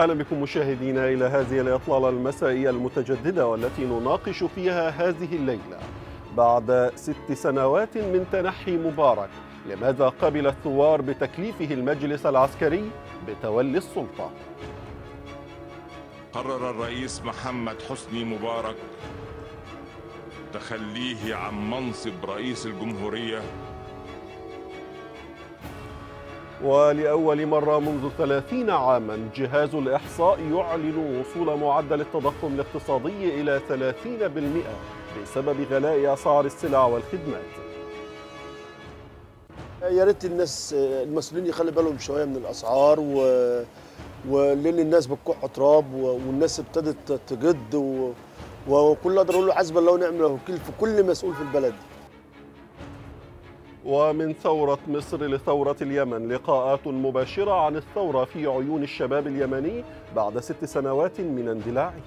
أهلا بكم مشاهدينا إلى هذه الإطلالة المسائية المتجددة والتي نناقش فيها هذه الليلة بعد ست سنوات من تنحي مبارك لماذا قبل الثوار بتكليفه المجلس العسكري بتولي السلطة قرر الرئيس محمد حسني مبارك تخليه عن منصب رئيس الجمهورية ولأول مرة منذ ثلاثين عاما جهاز الإحصاء يعلن وصول معدل التضخم الاقتصادي إلى 30% بسبب غلاء أسعار السلع والخدمات يا ريت الناس المسؤولين يخلي بالهم شويه من الاسعار و... ولان الناس بتكح تراب و... والناس ابتدت تجد و... وكل اقدر اقول له حسب الله ونعم الوكيل في كل مسؤول في البلد ومن ثورة مصر لثورة اليمن لقاءات مباشرة عن الثورة في عيون الشباب اليمني بعد ست سنوات من اندلاعها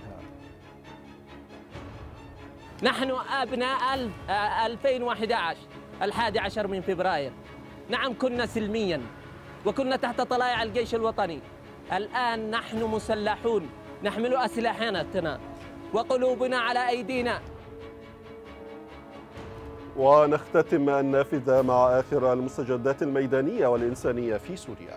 نحن أبناء 2011 الحادي عشر من فبراير نعم كنا سلميا وكنا تحت طلائع الجيش الوطني الآن نحن مسلحون نحمل أسلحتنا وقلوبنا على أيدينا ونختتم النافذة مع آخر المستجدات الميدانية والإنسانية في سوريا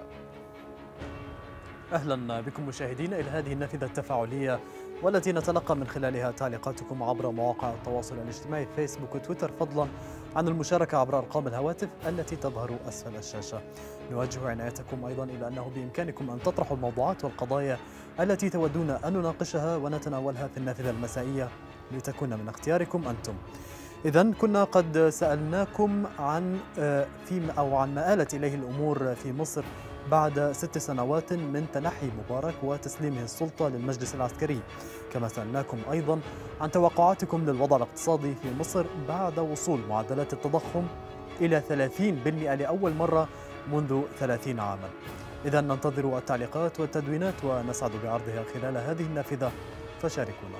أهلا بكم مشاهدينا إلى هذه النافذة التفاعلية والتي نتلقى من خلالها تعليقاتكم عبر مواقع التواصل الاجتماعي فيسبوك وتويتر فضلا عن المشاركة عبر أرقام الهواتف التي تظهر أسفل الشاشة نوجه عنايتكم أيضا إلى أنه بإمكانكم أن تطرحوا الموضوعات والقضايا التي تودون أن نناقشها ونتناولها في النافذة المسائية لتكون من اختياركم أنتم إذا كنا قد سألناكم عن في أو عن ما آلت إليه الأمور في مصر بعد ست سنوات من تنحي مبارك وتسليمه السلطة للمجلس العسكري كما سألناكم أيضا عن توقعاتكم للوضع الاقتصادي في مصر بعد وصول معدلات التضخم إلى 30% لأول مرة منذ 30 عاما إذا ننتظر التعليقات والتدوينات ونسعد بعرضها خلال هذه النافذة فشاركونا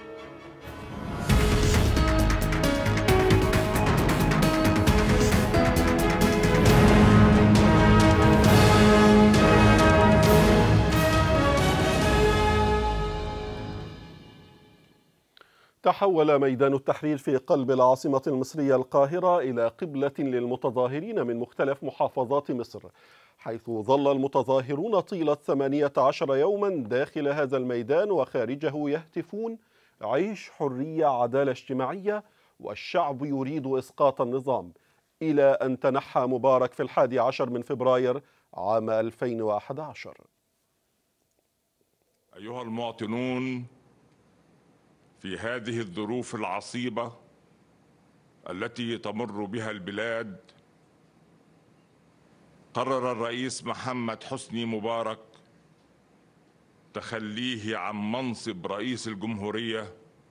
تحول ميدان التحرير في قلب العاصمة المصرية القاهرة إلى قبلة للمتظاهرين من مختلف محافظات مصر حيث ظل المتظاهرون طيلة 18 يوما داخل هذا الميدان وخارجه يهتفون عيش حرية عدالة اجتماعية والشعب يريد إسقاط النظام إلى أن تنحى مبارك في الحادي عشر من فبراير عام 2011 أيها المواطنون في هذه الظروف العصيبة التي تمر بها البلاد قرر الرئيس محمد حسني مبارك تخليه عن منصب رئيس الجمهورية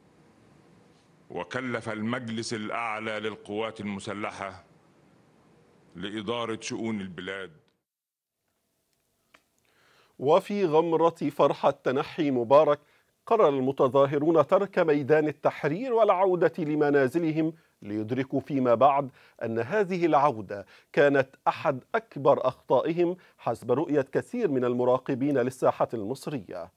وكلف المجلس الأعلى للقوات المسلحة لإدارة شؤون البلاد وفي غمرة فرحة تنحي مبارك قرر المتظاهرون ترك ميدان التحرير والعودة لمنازلهم ليدركوا فيما بعد أن هذه العودة كانت أحد أكبر أخطائهم حسب رؤية كثير من المراقبين للساحة المصرية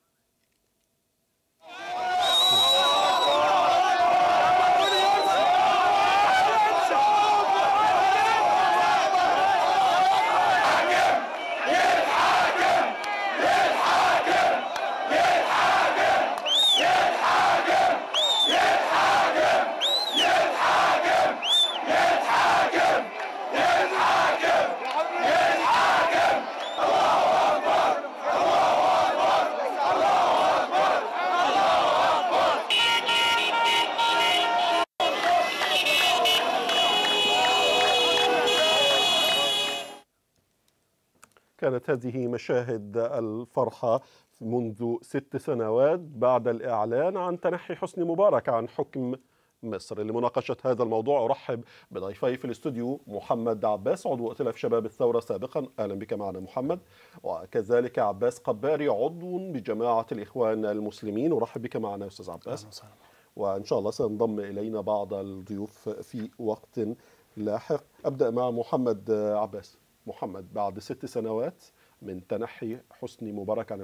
كانت هذه مشاهد الفرحة منذ ست سنوات بعد الإعلان عن تنحي حسني مبارك عن حكم مصر لمناقشة هذا الموضوع أرحب بضيفي في الاستوديو محمد عباس عضو ائتلاف شباب الثورة سابقا أهلا بك معنا محمد وكذلك عباس قباري عضو بجماعة الإخوان المسلمين أرحب بك معنا أستاذ عباس وإن شاء الله سينضم إلينا بعض الضيوف في وقت لاحق أبدأ مع محمد عباس محمد بعد ست سنوات من تنحي حسني مبارك عن الحكم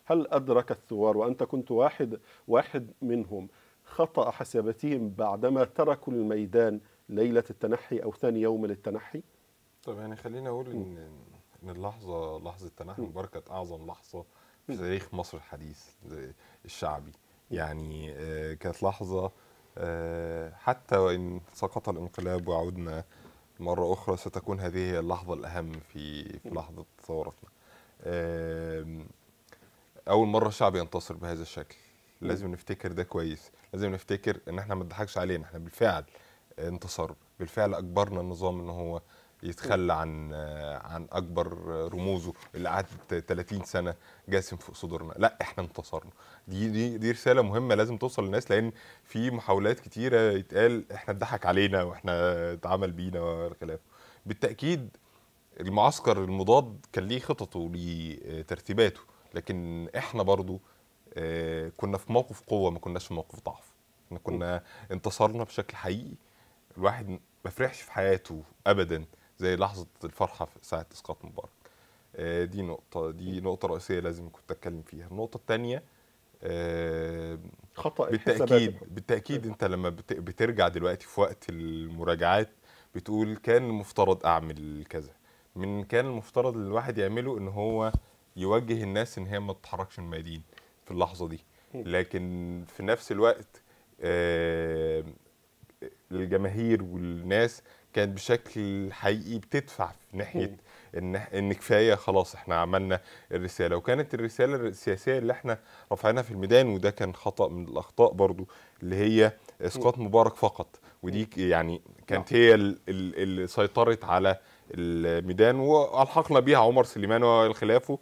هل أدرك الثوار وأنت كنت واحد واحد منهم خطأ حساباتهم بعدما تركوا الميدان ليلة التنحي أو ثاني يوم للتنحي؟ طب يعني خليني اقول ان ان اللحظه لحظه تنحي مبارك كانت اعظم لحظه في تاريخ مصر الحديث الشعبي يعني آه، كانت لحظه آه، حتى وان سقط الانقلاب وعدنا مره اخرى ستكون هذه هي اللحظه الاهم في في لحظه ثورتنا آم، اول مره الشعب ينتصر بهذا الشكل لازم نفتكر ده كويس لازم نفتكر ان احنا ما نضحكش علينا احنا بالفعل انتصرنا بالفعل اجبرنا النظام ان هو يتخلى عن عن اكبر رموزه اللي قعدت 30 سنه جاسم في صدورنا لا احنا انتصرنا دي دي دي رساله مهمه لازم توصل للناس لان في محاولات كتيره يتقال احنا اتضحك علينا واحنا اتعمل بينا والخلاف بالتاكيد المعسكر المضاد كان ليه خططه وليه ترتيباته لكن احنا برضو آه، كنا في موقف قوه ما كناش في موقف ضعف احنا كنا انتصرنا بشكل حقيقي الواحد ما فرحش في حياته ابدا زي لحظه الفرحه في ساعه اسقاط مبارك آه، دي نقطه دي نقطه رئيسيه لازم كنت اتكلم فيها النقطه الثانيه خطأ بالتاكيد حساباتك. بالتاكيد انت لما بت- بترجع دلوقتي في وقت المراجعات بتقول كان المفترض اعمل كذا من كان المفترض الواحد يعمله ان هو يوجه الناس ان هي ما تتحركش من الميادين في اللحظه دي لكن في نفس الوقت آه، الجماهير والناس كانت بشكل حقيقي بتدفع في ناحيه ان ان كفايه خلاص احنا عملنا الرساله وكانت الرساله السياسيه اللي احنا رفعناها في الميدان وده كان خطا من الاخطاء برضو اللي هي اسقاط مبارك فقط ودي ك- يعني كانت هي ال- ال- اللي سيطرت على الميدان والحقنا بيها عمر سليمان وخلافه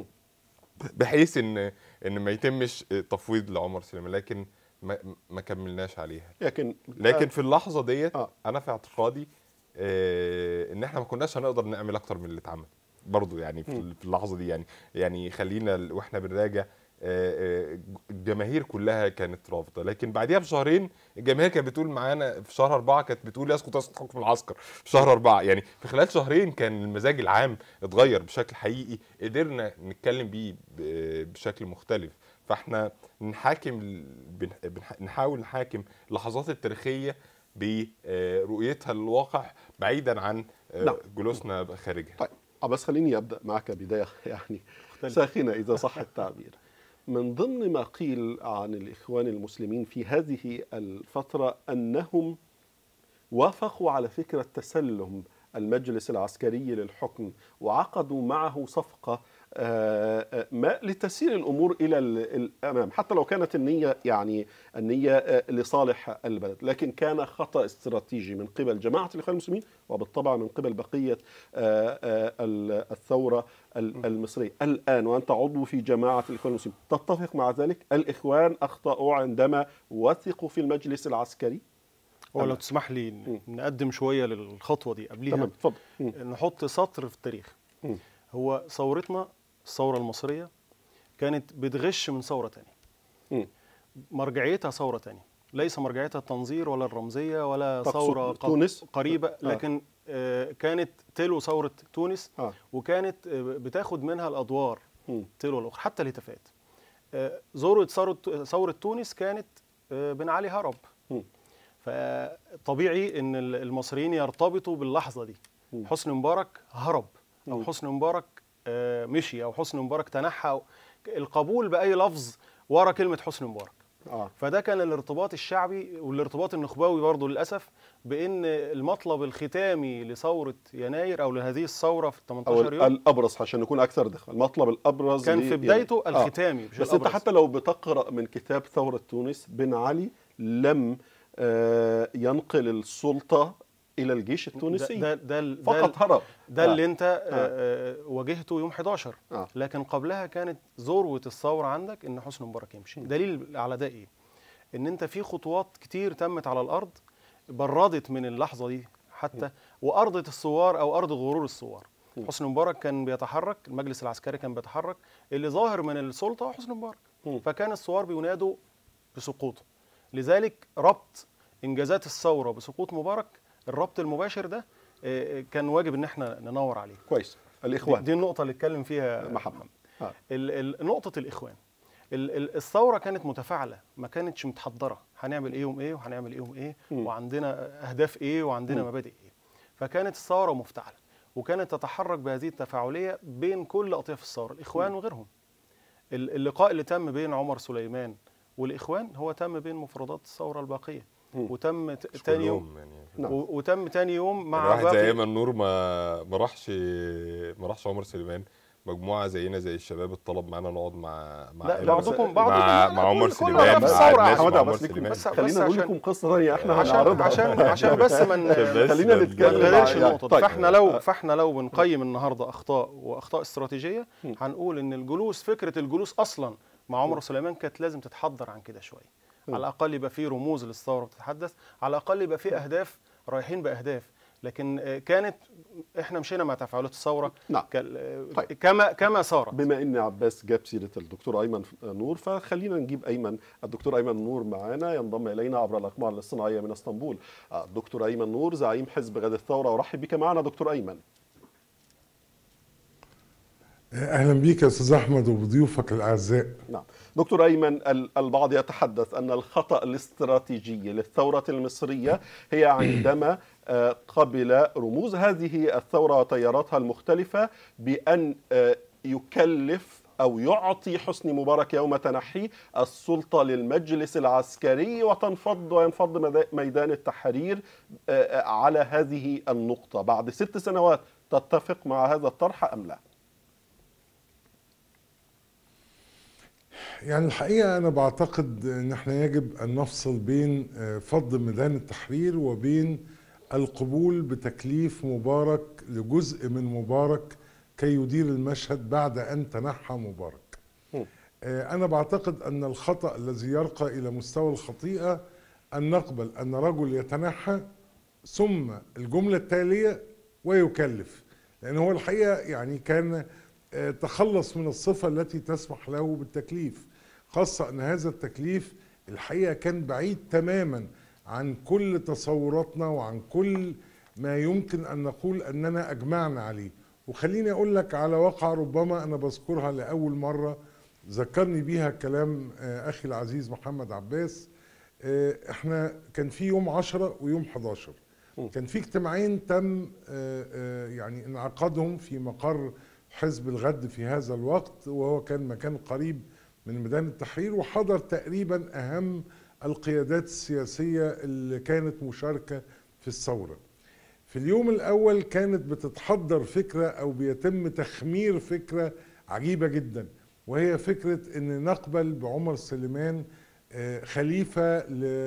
بحيث ان ان ما يتمش تفويض لعمر سليمان لكن ما, ما كملناش عليها لكن لكن في اللحظه ديت آه. انا في اعتقادي آه ان احنا ما كناش هنقدر نعمل اكتر من اللي اتعمل برضو يعني في في اللحظه دي يعني يعني خلينا ال- واحنا بنراجع آه، آه، الجماهير كلها كانت رافضه لكن بعديها بشهرين الجماهير كانت بتقول معانا في شهر أربعة كانت بتقول يسقط يسقط حكم العسكر في شهر أربعة يعني في خلال شهرين كان المزاج العام اتغير بشكل حقيقي قدرنا نتكلم بيه ب- بشكل مختلف فاحنا نحاكم ال- بن- بنح- نحاول نحاكم اللحظات التاريخيه برؤيتها للواقع بعيدا عن آه، نعم. جلوسنا خارجها طيب آه، بس خليني ابدا معك بدايه يعني ساخنه اذا صح التعبير من ضمن ما قيل عن الاخوان المسلمين في هذه الفتره انهم وافقوا على فكره تسلم المجلس العسكري للحكم وعقدوا معه صفقه آه، آه، ما لتسير الامور الى ال- الامام حتى لو كانت النيه يعني النيه آه، لصالح البلد لكن كان خطا استراتيجي من قبل جماعه الاخوان المسلمين وبالطبع من قبل بقيه آه، آه، ال- الثوره ال- المصريه الان وانت عضو في جماعه الاخوان المسلمين تتفق مع ذلك الاخوان اخطاوا عندما وثقوا في المجلس العسكري هو لو الله. تسمح لي ن- نقدم شويه للخطوه دي قبليها تمام اتفضل مم. نحط سطر في التاريخ مم. هو ثورتنا الثوره المصريه كانت بتغش من ثوره تانية مم. مرجعيتها ثوره تانية ليس مرجعيتها التنظير ولا الرمزيه ولا تقصد ثوره ق- تونس؟ قريبه آه. لكن آه، كانت تلو ثوره تونس آه. وكانت آه، بتاخد منها الادوار مم. تلو الاخرى حتى الهتافات آه، ذروه ثوره ثوره تونس كانت آه، بن علي هرب مم. فطبيعي ان ال- المصريين يرتبطوا باللحظه دي مم. حسني مبارك هرب او مم. حسني مبارك آه، مشي او حسني مبارك تنحى أو القبول باي لفظ ورا كلمه حسني مبارك اه فده كان الارتباط الشعبي والارتباط النخبوي برضه للاسف بان المطلب الختامي لثوره يناير او لهذه الثوره في او 18 يوم الابرز عشان نكون اكثر دقه المطلب الابرز كان ل- في بدايته يعني- آه. الختامي مش بس انت الأبرز. حتى لو بتقرا من كتاب ثوره تونس بن علي لم آه، ينقل السلطه الى الجيش التونسي ده ده ده, فقط هرب ده آه. اللي انت آه. آه واجهته يوم 11 آه. لكن قبلها كانت ذروه الثوره عندك ان حسني مبارك يمشي دليل على ده ايه ان انت في خطوات كتير تمت على الارض بردت من اللحظه دي حتى وارضت الثوار او ارض غرور الثوار حسني مبارك كان بيتحرك المجلس العسكري كان بيتحرك اللي ظاهر من السلطه هو حسني مبارك مم. فكان الثوار بينادوا بسقوطه لذلك ربط انجازات الثوره بسقوط مبارك الربط المباشر ده آه، آه، كان واجب ان احنا ننور عليه كويس دي, الاخوان دي النقطه اللي اتكلم فيها محمد آه. ال- ال- نقطه الاخوان ال- ال- الثوره كانت متفاعله ما كانتش متحضره هنعمل ايه يوم ايه وهنعمل ايه يوم ايه مم. وعندنا اهداف ايه وعندنا مم. مبادئ ايه فكانت الثوره مفتعله وكانت تتحرك بهذه التفاعليه بين كل اطياف الثوره الاخوان وغيرهم ال- اللقاء اللي تم بين عمر سليمان والاخوان هو تم بين مفردات الثوره الباقيه مم. وتم ت- مش تاني يوم كلهم يعني نعم. و- وتم تاني يوم مع مع واحد زي باقي ايمن نور ما ما راحش ما راحش عمر سليمان مجموعه زينا زي الشباب الطلب معانا نقعد مع مع لا أيمن. بعضكم مع, بعضكم مع عمر كل- كل سليمان أطراف مع الثورة الناس يا حمد مع عمر بس لكم سليمان بس- خلينا نقول عشان- لكم قصه ثانيه احنا عشان هنعرضها عشان عشان بس ما ن- بس خلينا ما- نتكلم ما نغيرش يعني- النقطة طيب. فاحنا لو فاحنا لو بنقيم النهارده اخطاء واخطاء استراتيجيه م. هنقول ان الجلوس فكره الجلوس اصلا مع عمر سليمان كانت لازم تتحضر عن كده شويه م. على الاقل يبقى في رموز للثوره بتتحدث على الاقل يبقى في اهداف رايحين باهداف لكن آه، كانت احنا مشينا مع تفاعلات الثوره نعم. كال- آه، طيب. كما كما صارت بما ان عباس جاب سيره الدكتور ايمن نور فخلينا نجيب ايمن الدكتور ايمن نور معنا ينضم الينا عبر الاقمار الاصطناعيه من اسطنبول آه، الدكتور ايمن نور زعيم حزب غد الثوره ارحب بك معنا دكتور ايمن اهلا بيك يا استاذ احمد وبضيوفك الاعزاء نعم دكتور أيمن ال- البعض يتحدث أن الخطأ الاستراتيجي للثورة المصرية هي عندما آه، قبل رموز هذه الثورة وتياراتها المختلفة بأن آه، يكلف أو يعطي حسني مبارك يوم تنحيه السلطة للمجلس العسكري وتنفض وينفض مدا- ميدان التحرير آه، على هذه النقطة بعد ست سنوات تتفق مع هذا الطرح أم لا؟ يعني الحقيقه انا بعتقد ان احنا يجب ان نفصل بين آه، فض ميدان التحرير وبين القبول بتكليف مبارك لجزء من مبارك كي يدير المشهد بعد ان تنحى مبارك م. آه، انا بعتقد ان الخطا الذي يرقى الى مستوى الخطيئه ان نقبل ان رجل يتنحى ثم الجمله التاليه ويكلف لان هو الحقيقه يعني كان آه، تخلص من الصفه التي تسمح له بالتكليف خاصه ان هذا التكليف الحقيقه كان بعيد تماما عن كل تصوراتنا وعن كل ما يمكن ان نقول اننا اجمعنا عليه وخليني اقول لك على واقع ربما انا بذكرها لاول مره ذكرني بيها كلام آه، اخي العزيز محمد عباس آه، احنا كان في يوم 10 ويوم 11 كان في اجتماعين تم آه، آه، يعني انعقادهم في مقر حزب الغد في هذا الوقت وهو كان مكان قريب من ميدان التحرير وحضر تقريبا اهم القيادات السياسيه اللي كانت مشاركه في الثوره. في اليوم الاول كانت بتتحضر فكره او بيتم تخمير فكره عجيبه جدا وهي فكره ان نقبل بعمر سليمان آه، خليفه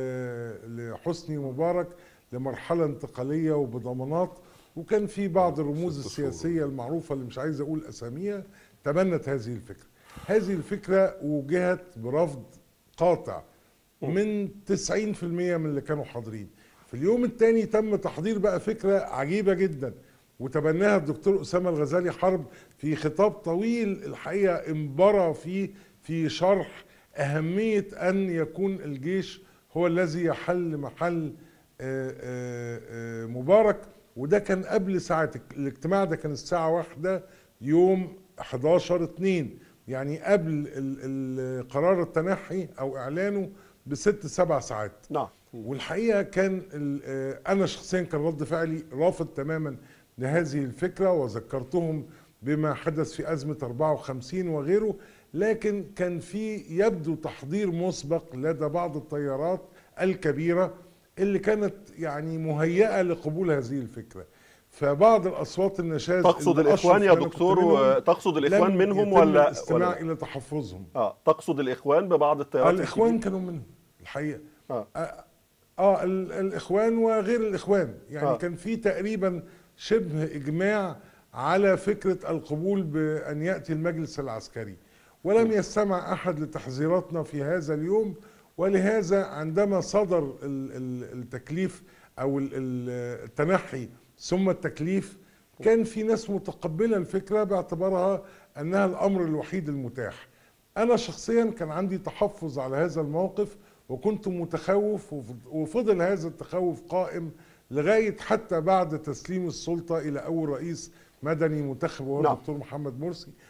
ل- لحسني مبارك لمرحله انتقاليه وبضمانات وكان في بعض الرموز ست شهور. السياسيه المعروفه اللي مش عايز اقول اساميها تبنت هذه الفكره. هذه الفكره وجهت برفض قاطع من 90% من اللي كانوا حاضرين. في اليوم الثاني تم تحضير بقى فكره عجيبه جدا وتبناها الدكتور اسامه الغزالي حرب في خطاب طويل الحقيقه انبرى فيه في شرح اهميه ان يكون الجيش هو الذي يحل محل آه، آه، آه، مبارك وده كان قبل ساعة الاجتماع ده كان الساعة واحدة يوم 11 2 يعني قبل ال- ال- قرار التنحي او اعلانه بست سبع ساعات نعم والحقيقه كان ال- آه، انا شخصيا كان رد فعلي رافض تماما لهذه الفكره وذكرتهم بما حدث في ازمه 54 وغيره لكن كان في يبدو تحضير مسبق لدى بعض التيارات الكبيره اللي كانت يعني مهيئه لقبول هذه الفكره فبعض الاصوات النشاز تقصد اللي الإخوان أشرف يا وأنا كنت دكتور منهم و- تقصد الإخوان لم منهم يتم ولا- الاستماع ولا- الى تحفظهم اه تقصد الاخوان ببعض التيارات الاخوان الكبيرة؟ كانوا منهم الحقيقه آه. اه, آه ال- الاخوان وغير الاخوان يعني آه. آه. كان في تقريبا شبه اجماع على فكره القبول بان ياتي المجلس العسكري ولم يستمع احد لتحذيراتنا في هذا اليوم ولهذا عندما صدر ال- ال- التكليف او ال- ال- التنحي ثم التكليف كان في ناس متقبله الفكره باعتبارها انها الامر الوحيد المتاح انا شخصيا كان عندي تحفظ على هذا الموقف وكنت متخوف وف- وفضل هذا التخوف قائم لغايه حتى بعد تسليم السلطه الى اول رئيس مدني منتخب وهو نعم. الدكتور محمد مرسي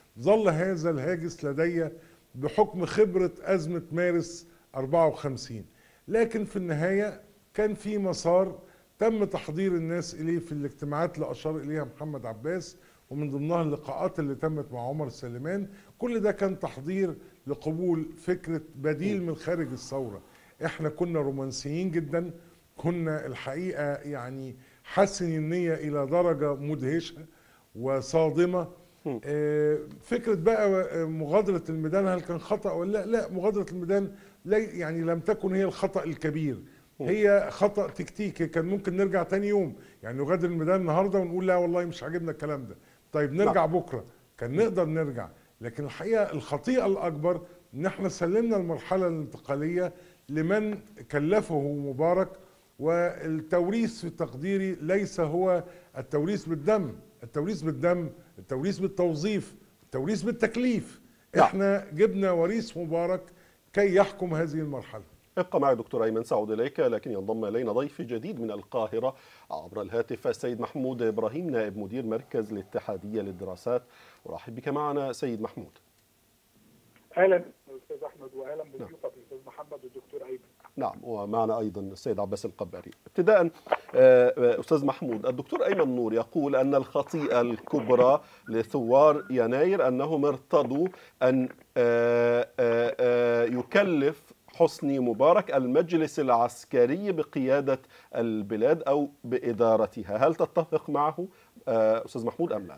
ظل هذا الهاجس لدي بحكم خبرة أزمة مارس 54 لكن في النهاية كان في مسار تم تحضير الناس إليه في الاجتماعات اللي أشار إليها محمد عباس ومن ضمنها اللقاءات اللي تمت مع عمر سليمان كل ده كان تحضير لقبول فكرة بديل من خارج الثورة احنا كنا رومانسيين جدا كنا الحقيقة يعني حسن النية إلى درجة مدهشة وصادمة آه، فكرة بقى آه، مغادرة الميدان هل كان خطأ ولا لا لا مغادرة الميدان لا يعني لم تكن هي الخطأ الكبير هي خطأ تكتيكي كان ممكن نرجع تاني يوم يعني نغادر الميدان النهاردة ونقول لا والله مش عاجبنا الكلام ده طيب نرجع بكرة كان نقدر نرجع لكن الحقيقة الخطيئة الأكبر إن احنا سلمنا المرحلة الانتقالية لمن كلفه مبارك والتوريث في تقديري ليس هو التوريث بالدم التوريث بالدم التوريث بالتوظيف التوريث بالتكليف نعم. احنا جبنا وريث مبارك كي يحكم هذه المرحله ابقى معي دكتور أيمن سأعود إليك لكن ينضم إلينا ضيف جديد من القاهرة عبر الهاتف السيد محمود إبراهيم نائب مدير مركز الاتحادية للدراسات أرحب بك معنا سيد محمود اهلا استاذ احمد واهلا بضيوفك الاستاذ محمد والدكتور ايمن نعم ومعنا ايضا السيد عباس القباري ابتداء آه، آه، استاذ محمود الدكتور ايمن نور يقول ان الخطيئه الكبرى لثوار يناير انهم ارتضوا ان آه، آه، آه، يكلف حسني مبارك المجلس العسكري بقياده البلاد او بادارتها هل تتفق معه آه، استاذ محمود ام لا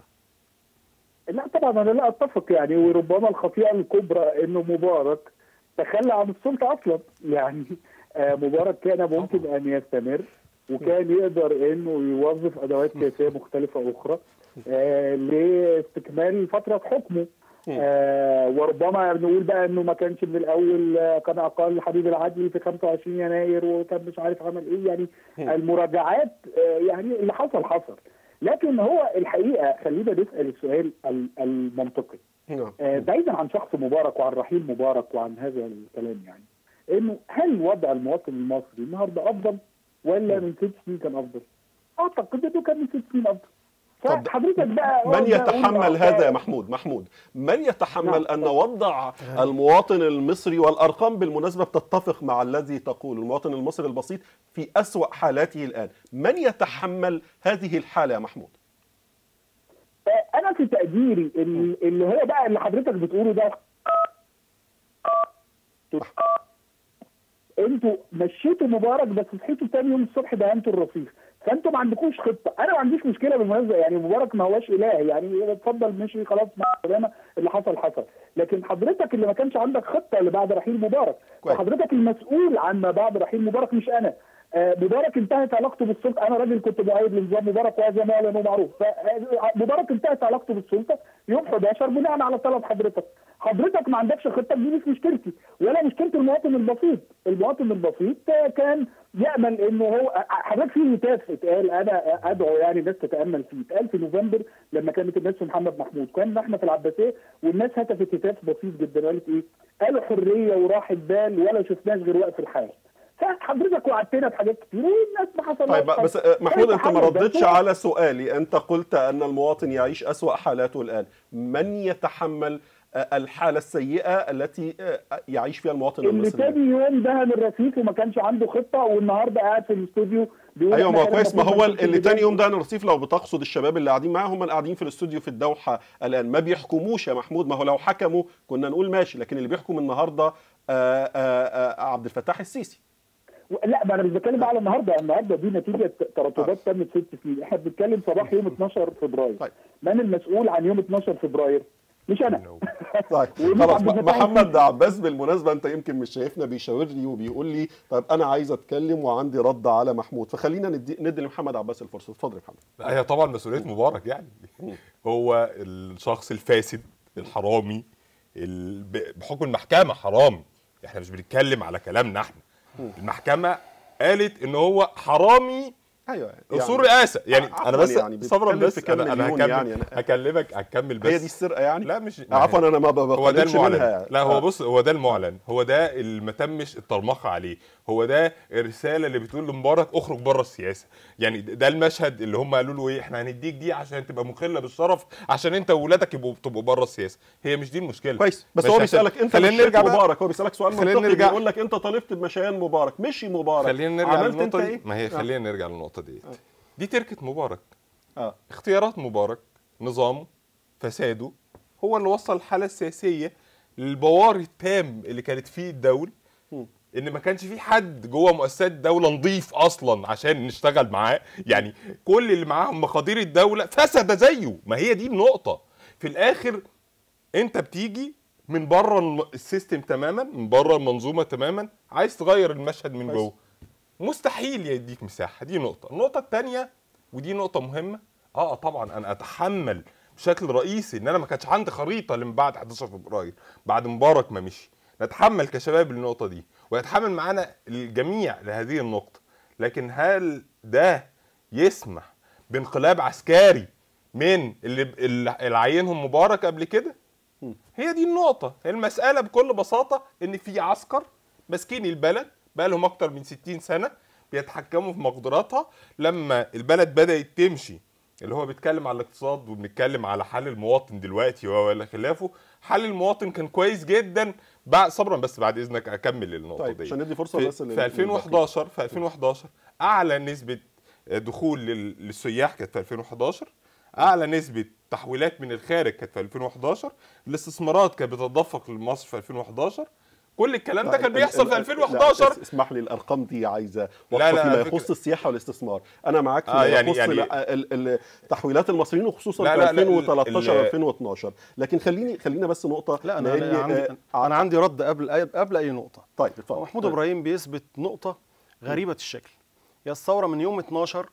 لا طبعا انا لا اتفق يعني وربما الخطيئه الكبرى انه مبارك تخلى عن السلطه اصلا يعني آه، مبارك كان ممكن ان يستمر وكان يقدر انه يوظف ادوات سياسيه مختلفه اخرى آه، لاستكمال فتره حكمه آه وربما نقول بقى انه ما كانش من الاول آه، كان اقل حبيب العدلي في 25 يناير وكان مش عارف عمل ايه يعني المراجعات آه يعني اللي حصل حصل لكن هو الحقيقه خلينا نسال السؤال ال- المنطقي نعم آه، بعيدا عن شخص مبارك وعن رحيل مبارك وعن هذا الكلام يعني انه هل وضع المواطن المصري النهارده افضل ولا من ست سنين كان افضل؟ اعتقد انه كان من ست سنين افضل. طب فحضرتك بقى من أقعد أقول يتحمل آه، هذا يا محمود محمود من يتحمل نعم. أن وضع المواطن المصري والأرقام بالمناسبة بتتفق مع الذي تقول المواطن المصري البسيط في أسوأ حالاته الآن من يتحمل هذه الحالة يا محمود آه، انا في تقديري اللي اللي هو بقى اللي حضرتك بتقوله ده انتوا مشيتوا مبارك بس صحيتوا تاني يوم الصبح دهنتوا الرصيف فانتوا ما عندكوش خطه انا ما عنديش مشكله بالمناسبه يعني مبارك ما هواش اله يعني اتفضل مشي خلاص مع السلامه اللي حصل حصل لكن حضرتك اللي ما كانش عندك خطه اللي بعد رحيل مبارك كويس. وحضرتك المسؤول عن ما بعد رحيل مبارك مش انا آه، مبارك انتهت علاقته بالسلطه انا راجل كنت مؤيد لنظام مبارك وهذا ما له معروف فمبارك انتهت علاقته بالسلطه يوم 11 بناء على طلب حضرتك حضرتك ما عندكش خطه دي مش مشكلتي ولا مشكله المواطن البسيط المواطن البسيط آه، كان يامل انه هو آه، حضرتك في هتاف اتقال انا ادعو يعني الناس تتامل فيه اتقال في نوفمبر لما كانت الناس في محمد محمود كان احنا في العباسيه والناس هتفت هتاف بسيط جدا قالت ايه؟ قالوا حريه وراحه بال ولا شفناش غير وقف الحال فحضرتك وعدتنا بحاجات كتير والناس ما حصلهاش طيب حاجة. بس آه، محمود أنت ما فالتحول ده ردتش هو- على سؤالي أنت قلت أن المواطن يعيش أسوأ حالاته الآن من يتحمل آه، الحالة السيئة التي آه، يعيش فيها المواطن اللي المصري تاني يوم دهن الرصيف وما كانش عنده خطه والنهارده قاعد في الاستوديو بيقول ايوه إحنا ما هو كان كويس ما المفروض هو نشوف اللي اللي تاني جاي. يوم ده الرصيف لو بتقصد الشباب اللي قاعدين معاهم هم اللي قاعدين في الاستوديو في الدوحه الان ما بيحكموش يا محمود ما هو لو حكموا كنا نقول ماشي لكن اللي بيحكم النهارده آه، آه، آه، عبد الفتاح السيسي لا ما انا مش بتكلم بقى على النهارده النهارده دي نتيجه تراتبات تمت ست سنين احنا بنتكلم صباح يوم 12 فبراير طيب. من المسؤول عن يوم 12 فبراير مش انا طيب ومين خلاص عبد الفتاح محمد عباس بالمناسبه انت يمكن مش شايفنا بيشاور لي وبيقول لي طيب انا عايز اتكلم وعندي رد على محمود فخلينا ندي ندي لمحمد عباس الفرصه اتفضل يا محمد لا هي طبعا مسؤوليه مبارك يعني هو الشخص الفاسد الحرامي ال- ب- بحكم المحكمه حرامي احنا مش بنتكلم على كلامنا احنا المحكمه قالت ان هو حرامي ايوه يعني اصول رئاسه يعني عفواً انا بس يعني صبرا بتتكلم بس في كام انا انا مليون هكمل يعني أنا- هكلمك هكمل بس هي دي السرقه يعني لا مش عفوا انا ما هو ده بقللش منها المعلن لا هو آه. بص هو ده المعلن هو ده اللي ما تمش الترمخه عليه هو ده الرساله اللي بتقول لمبارك اخرج بره السياسه يعني ده المشهد اللي هم قالوا له ايه احنا هنديك دي عشان تبقى مخله بالشرف عشان انت واولادك يبقوا تبقوا بره السياسه هي مش دي المشكله كويس بس مش هو عشان- بيسالك انت خلينا مشيت نرجع بقى مبارك هو بيسالك سؤال خلينا منطقي نرجع- بيقول لك انت طالبت بمشيان مبارك مشي مبارك خلينا نرجع عملت للنقطه انت دي ايه ما هي آه. خلينا نرجع للنقطه دي دي تركه مبارك اه اختيارات مبارك نظامه فساده هو اللي وصل الحاله السياسيه للبوار التام اللي كانت فيه الدوله مم. ان ما كانش في حد جوه مؤسسات الدوله نظيف اصلا عشان نشتغل معاه يعني كل اللي معاهم مقادير الدوله فسد زيه ما هي دي النقطه في الاخر انت بتيجي من بره الم- السيستم تماما من بره المنظومه تماما عايز تغير المشهد من كويس. جوه مستحيل يديك مساحه دي نقطه النقطه الثانيه ودي نقطه مهمه اه طبعا انا اتحمل بشكل رئيسي ان انا ما كانش عندي خريطه اللي من بعد 11 فبراير بعد مبارك ما مشي نتحمل كشباب النقطه دي ويتحمل معانا الجميع لهذه النقطه لكن هل ده يسمح بانقلاب عسكري من اللي اللي عينهم مبارك قبل كده هي دي النقطة هي المسألة بكل بساطة إن في عسكر ماسكين البلد بقى لهم أكتر من 60 سنة بيتحكموا في مقدراتها لما البلد بدأت تمشي اللي هو بيتكلم على الاقتصاد وبنتكلم على حال المواطن دلوقتي ولا خلافه حال المواطن كان كويس جدا بعد صبرا بس بعد اذنك اكمل النقطه طيب دي عشان ندي فرصه في, بس لل- في 2011 في 2011 اعلى نسبه دخول لل- للسياح كانت في 2011 اعلى نسبه تحويلات من الخارج كانت في 2011 الاستثمارات كانت بتتدفق لمصر في 2011 كل الكلام ده لا، كان ال- بيحصل ال- في لا، 2011 اس- اسمح لي الارقام دي عايزه لا، وقفه لا، فيما على فكرة- يخص السياحه والاستثمار انا معاك آه، فيما يعني- يخص يعني- ال- ال- ال- تحويلات المصريين وخصوصا لا، في لا، لا، 2013 ال- 2012 لكن خليني خلينا بس نقطه لا انا لأن، انا عندي آه، انا عندي رد قبل أي قبل اي نقطه طيب اتفضل محمود طيب. ابراهيم بيثبت نقطه غريبه الشكل يا الثوره من يوم 12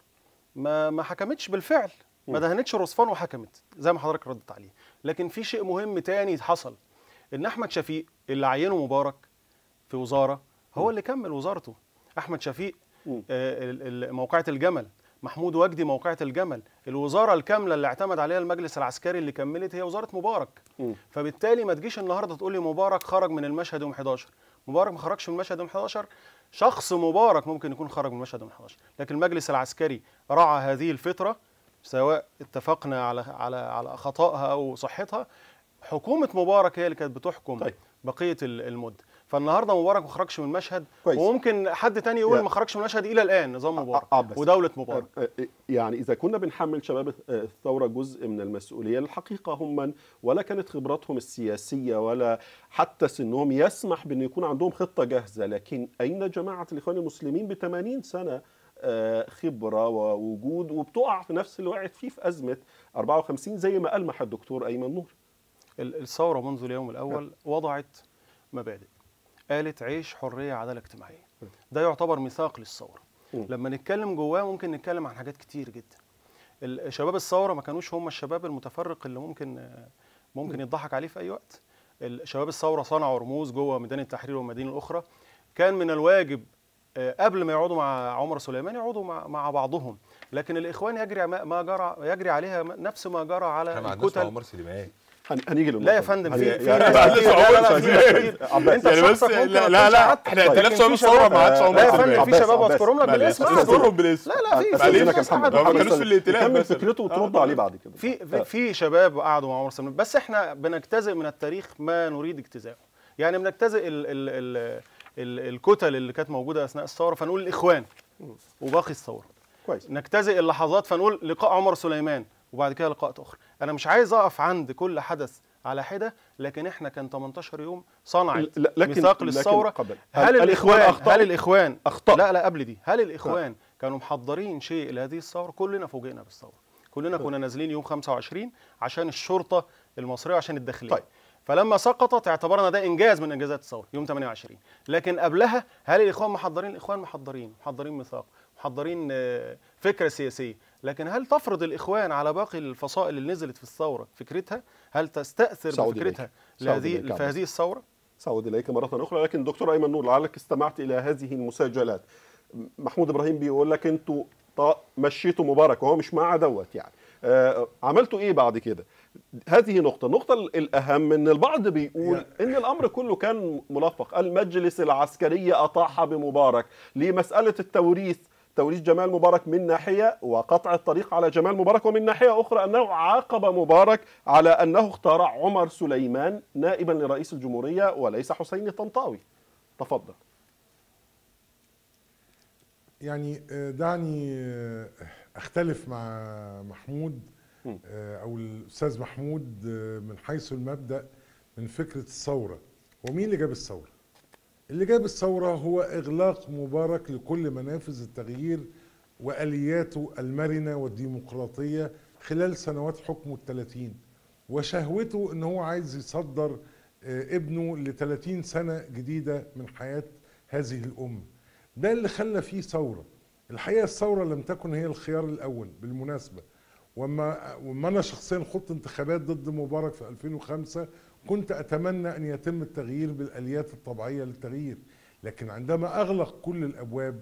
ما ما حكمتش بالفعل ما دهنتش الرصفان وحكمت زي ما حضرتك ردت عليه لكن في شيء مهم تاني حصل ان احمد شفيق اللي عينه مبارك في وزاره هو اللي كمل وزارته احمد شفيق مم. آه، ال- ال- موقعة الجمل محمود وجدي موقعة الجمل الوزارة الكاملة اللي اعتمد عليها المجلس العسكري اللي كملت هي وزارة مبارك مم. فبالتالي ما تجيش النهارده تقول لي مبارك خرج من المشهد يوم 11 مبارك ما خرجش من المشهد يوم 11 شخص مبارك ممكن يكون خرج من المشهد يوم 11 لكن المجلس العسكري راعى هذه الفترة سواء اتفقنا على على على خطأها او صحتها حكومة مبارك هي اللي كانت بتحكم طيب. بقية ال- المدة فالنهارده مبارك ما خرجش من المشهد كويس. وممكن حد تاني يقول يا- ما خرجش من المشهد الى الان نظام مبارك عبس. ودولة مبارك آه، آه، يعني إذا كنا بنحمل شباب آه، الثورة جزء من المسؤولية الحقيقة هم من ولا كانت خبراتهم السياسية ولا حتى سنهم يسمح بأن يكون عندهم خطة جاهزة لكن أين جماعة الإخوان المسلمين ب 80 سنة آه، خبرة ووجود وبتقع في نفس اللي وقعت فيه في أزمة 54 زي ما ألمح الدكتور أيمن نور ال- الثورة منذ اليوم الأول وضعت مبادئ قالت عيش حرية عدالة اجتماعية ده يعتبر ميثاق للثورة م. لما نتكلم جواه ممكن نتكلم عن حاجات كتير جدا ال- شباب الثورة ما كانوش هم الشباب المتفرق اللي ممكن آه، ممكن يضحك عليه في أي وقت ال- شباب الثورة صنعوا رموز جوه ميدان التحرير والمدينة الأخرى كان من الواجب آه، قبل ما يقعدوا مع عمر سليمان يقعدوا مع, مع بعضهم لكن الإخوان يجري ما ما جرى يجري عليها نفس ما جرى على احنا ما عندناش الكتل عمر سليمان هن- هنيجي لا يا للنقطة فندم دي. في هن- في يعني- ناس بعد كتير عمر لا لا في ناس سليمان. كتير عباس. انت يعني بس بشخصك ممكن لا ما لا, تكونش لا قعدت. احنا لكن ائتلاف في شباب الثوره ما عادش شباب- عمر لا يا عباس، فندم في عباس، شباب عباس. اذكرهم لك معلش بالاسم بس أعذر. اذكرهم بالاسم لا لا في بس في إذنك يا ناس محمد قعدت. ما كانوش بس في الائتلاف كمل بس. فكرته وترد عليه بعد كده في في, في شباب قعدوا مع عمر سليمان بس احنا بنجتزئ من التاريخ ما نريد اجتزاءه يعني بنجتزئ ال ال ال ال الكتل اللي كانت موجوده اثناء الثوره فنقول الاخوان وباقي الثوره كويس نجتزئ اللحظات فنقول لقاء عمر سليمان وبعد كده لقاءات اخرى انا مش عايز اقف عند كل حدث على حده لكن احنا كان 18 يوم صنعت ل- لكن- ميثاق لكن للثوره قبل. هل, هل الإخوان الاخوان أخطأوا؟ هل الاخوان أخطأوا. لا لا قبل دي هل الاخوان كانوا محضرين شيء لهذه الثوره كلنا فوجئنا بالثوره كلنا كنا نازلين يوم 25 عشان الشرطه المصريه عشان الداخليه طيب. فلما سقطت اعتبرنا ده انجاز من انجازات الثوره يوم 28 لكن قبلها هل الاخوان محضرين الاخوان محضرين محضرين ميثاق محضرين آه، فكره سياسيه لكن هل تفرض الاخوان على باقي الفصائل اللي نزلت في الثوره فكرتها هل تستاثر سعود بفكرتها إليك. سعود لهذه إليك في عباس. هذه الثوره سأعود إليك مرة أخرى لكن دكتور أيمن نور لعلك استمعت إلى هذه المسجلات محمود إبراهيم بيقول لك أنتوا طب مشيتوا مبارك وهو مش مع دوت يعني آه، عملتوا ايه بعد كده هذه نقطة، النقطة الأهم أن البعض بيقول أن الأمر كله كان ملفق، المجلس العسكري أطاح بمبارك لمسألة التوريث، توريث جمال مبارك من ناحية وقطع الطريق على جمال مبارك ومن ناحية أخرى أنه عاقب مبارك على أنه اختار عمر سليمان نائبا لرئيس الجمهورية وليس حسين طنطاوي. تفضل. يعني آه، دعني آه، اختلف مع محمود آه، او الاستاذ محمود آه، من حيث المبدا من فكره الثوره ومين اللي جاب الثوره اللي جاب الثوره هو اغلاق مبارك لكل منافذ التغيير والياته المرنه والديمقراطيه خلال سنوات حكمه الثلاثين وشهوته ان هو عايز يصدر آه، ابنه ل 30 سنه جديده من حياه هذه الامه ده اللي خلى فيه ثوره الحقيقه الثوره لم تكن هي الخيار الاول بالمناسبه وما وما انا شخصيا خضت انتخابات ضد مبارك في 2005 كنت اتمنى ان يتم التغيير بالاليات الطبيعيه للتغيير لكن عندما اغلق كل الابواب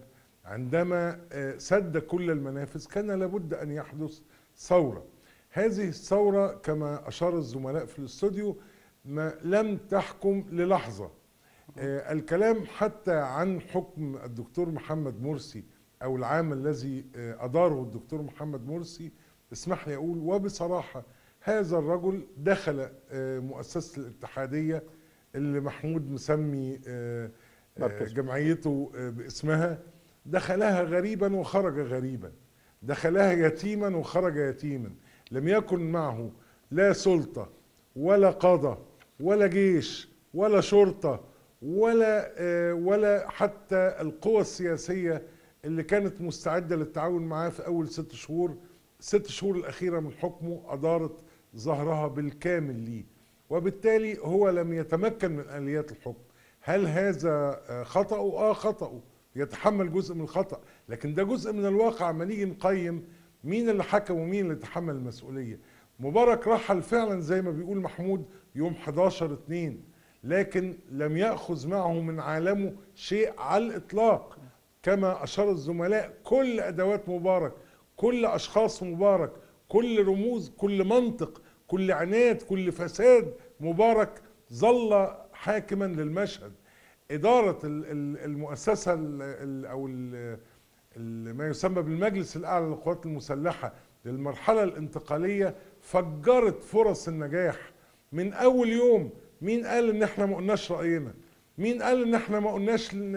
عندما آه، سد كل المنافذ كان لابد ان يحدث ثوره هذه الثوره كما اشار الزملاء في الاستوديو ما لم تحكم للحظه آه، الكلام حتى عن حكم الدكتور محمد مرسي او العام الذي آه، اداره الدكتور محمد مرسي اسمح لي اقول وبصراحه هذا الرجل دخل آه، مؤسسه الاتحاديه اللي محمود مسمي آه، آه، مركز. جمعيته آه، باسمها دخلها غريبا وخرج غريبا دخلها يتيما وخرج يتيما لم يكن معه لا سلطه ولا قضاء ولا جيش ولا شرطه ولا آه، ولا حتى القوى السياسيه اللي كانت مستعده للتعاون معاه في اول ست شهور ست شهور الاخيره من حكمه ادارت ظهرها بالكامل ليه وبالتالي هو لم يتمكن من اليات الحكم هل هذا آه، خطأه؟ اه خطأه يتحمل جزء من الخطأ لكن ده جزء من الواقع ما نيجي نقيم مين اللي حكم ومين اللي تحمل المسؤولية مبارك رحل فعلا زي ما بيقول محمود يوم 11 2 لكن لم يأخذ معه من عالمه شيء على الإطلاق كما أشار الزملاء كل أدوات مبارك كل أشخاص مبارك كل رموز كل منطق كل عناد كل فساد مبارك ظل حاكما للمشهد إدارة ال- ال- المؤسسة ال- ال- أو ال- ال- ما يسمى بالمجلس الأعلى للقوات المسلحة للمرحلة الانتقالية فجرت فرص النجاح من أول يوم مين قال إن إحنا ما قلناش رأينا مين قال إن إحنا ما قلناش ال-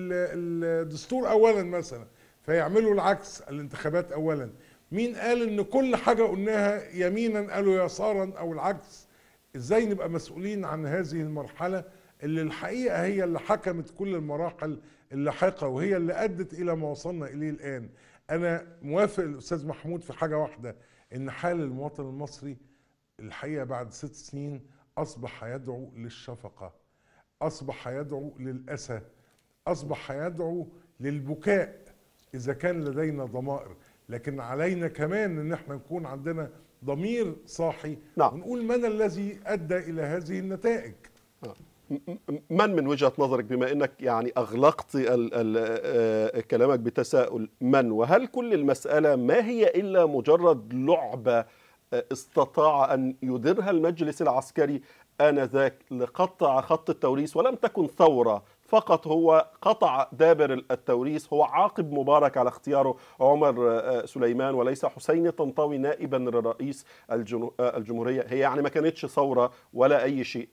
ال- الدستور أولا مثلا فيعملوا العكس الانتخابات أولا مين قال إن كل حاجة قلناها يمينا قالوا يسارا أو العكس ازاي نبقى مسؤولين عن هذه المرحله اللي الحقيقه هي اللي حكمت كل المراحل اللاحقه وهي اللي ادت الى ما وصلنا اليه الان انا موافق الاستاذ محمود في حاجه واحده ان حال المواطن المصري الحقيقه بعد ست سنين اصبح يدعو للشفقه اصبح يدعو للاسى اصبح يدعو للبكاء اذا كان لدينا ضمائر لكن علينا كمان ان احنا نكون عندنا ضمير صاحي نعم. ونقول من الذي ادى الى هذه النتائج من من وجهة نظرك بما أنك يعني أغلقت ال ال آه، كلامك بتساؤل من وهل كل المسألة ما هي إلا مجرد لعبة آه، استطاع أن يديرها المجلس العسكري آنذاك لقطع خط التوريث ولم تكن ثورة فقط هو قطع دابر التوريث هو عاقب مبارك على اختياره عمر آه، سليمان وليس حسين طنطاوي نائبا لرئيس الجنو- آه، الجمهورية هي يعني ما كانتش ثورة ولا أي شيء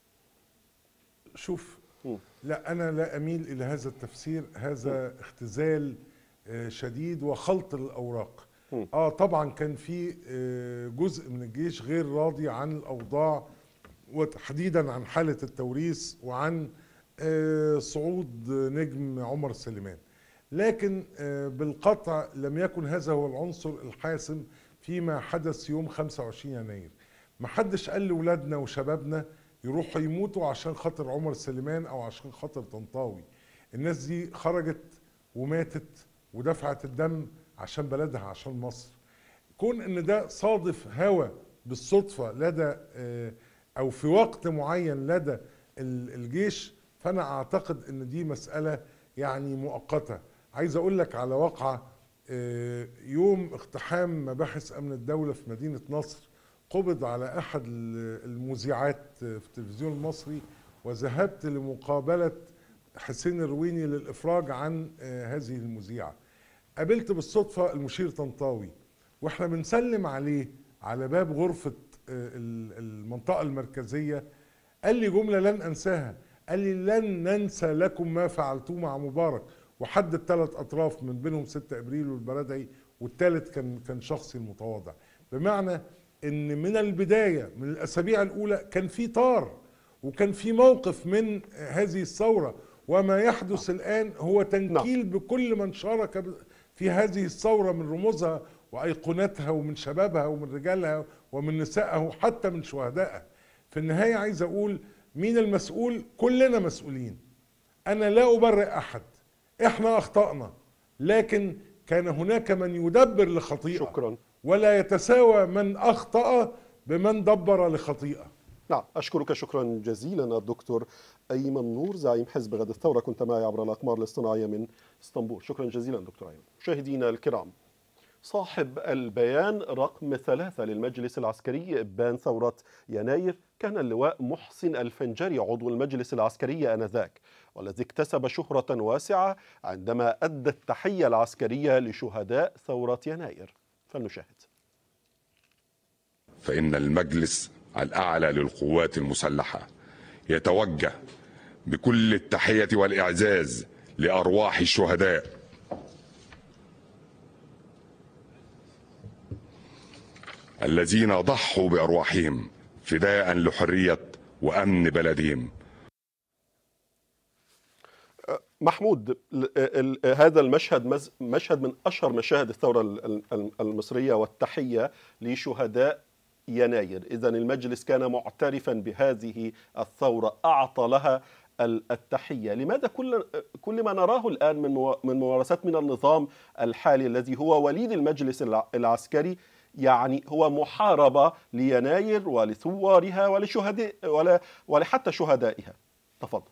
شوف لا انا لا اميل الى هذا التفسير هذا اختزال آه، شديد وخلط الاوراق اه طبعا كان في آه، جزء من الجيش غير راضي عن الاوضاع وتحديدا عن حاله التوريث وعن آه، صعود نجم عمر سليمان لكن آه، بالقطع لم يكن هذا هو العنصر الحاسم فيما حدث يوم 25 يناير ما حدش قال لاولادنا وشبابنا يروحوا يموتوا عشان خاطر عمر سليمان او عشان خاطر طنطاوي الناس دي خرجت وماتت ودفعت الدم عشان بلدها عشان مصر كون ان ده صادف هوى بالصدفه لدى آه، او في وقت معين لدى ال- الجيش فانا اعتقد ان دي مساله يعني مؤقته عايز اقول لك على واقعه آه، يوم اقتحام مباحث امن الدوله في مدينه نصر قبض على احد ال- المذيعات في التلفزيون المصري وذهبت لمقابله حسين الرويني للافراج عن آه، هذه المذيعه قابلت بالصدفه المشير طنطاوي واحنا بنسلم عليه على باب غرفه آه، ال- المنطقه المركزيه قال لي جمله لن انساها قال لي لن ننسى لكم ما فعلتوه مع مبارك وحدد ثلاث اطراف من بينهم 6 ابريل والبرادعي والثالث كان كان شخصي المتواضع بمعنى ان من البدايه من الاسابيع الاولى كان في طار وكان في موقف من هذه الثوره وما يحدث الان هو تنكيل بكل من شارك ب- في هذه الثوره من رموزها وايقونتها ومن شبابها ومن رجالها ومن نسائها وحتى من شهدائها في النهايه عايز اقول مين المسؤول كلنا مسؤولين انا لا ابرئ احد احنا اخطانا لكن كان هناك من يدبر لخطيئه شكرا ولا يتساوى من اخطا بمن دبر لخطيئه نعم أشكرك شكرا جزيلا الدكتور أيمن نور زعيم حزب غد الثورة كنت معي عبر الأقمار الاصطناعية من اسطنبول شكرا جزيلا دكتور أيمن مشاهدينا الكرام صاحب البيان رقم ثلاثة للمجلس العسكري إبان ثورة يناير كان اللواء محسن الفنجري عضو المجلس العسكري آنذاك والذي اكتسب شهرة واسعة عندما أدى التحية العسكرية لشهداء ثورة يناير فلنشاهد فإن المجلس الأعلى للقوات المسلحة يتوجه بكل التحية والإعزاز لأرواح الشهداء الذين ضحوا بأرواحهم فداء لحرية وأمن بلدهم محمود ال- ال- هذا المشهد مز- مشهد من اشهر مشاهد الثوره ال- ال- المصريه والتحيه لشهداء يناير اذا المجلس كان معترفا بهذه الثوره اعطى لها ال- التحيه لماذا كل كل ما نراه الان من موا- من ممارسات من النظام الحالي الذي هو وليد المجلس الع- العسكري يعني هو محاربه ليناير ولثوارها ولشهداء ولا ولحتى شهدائها تفضل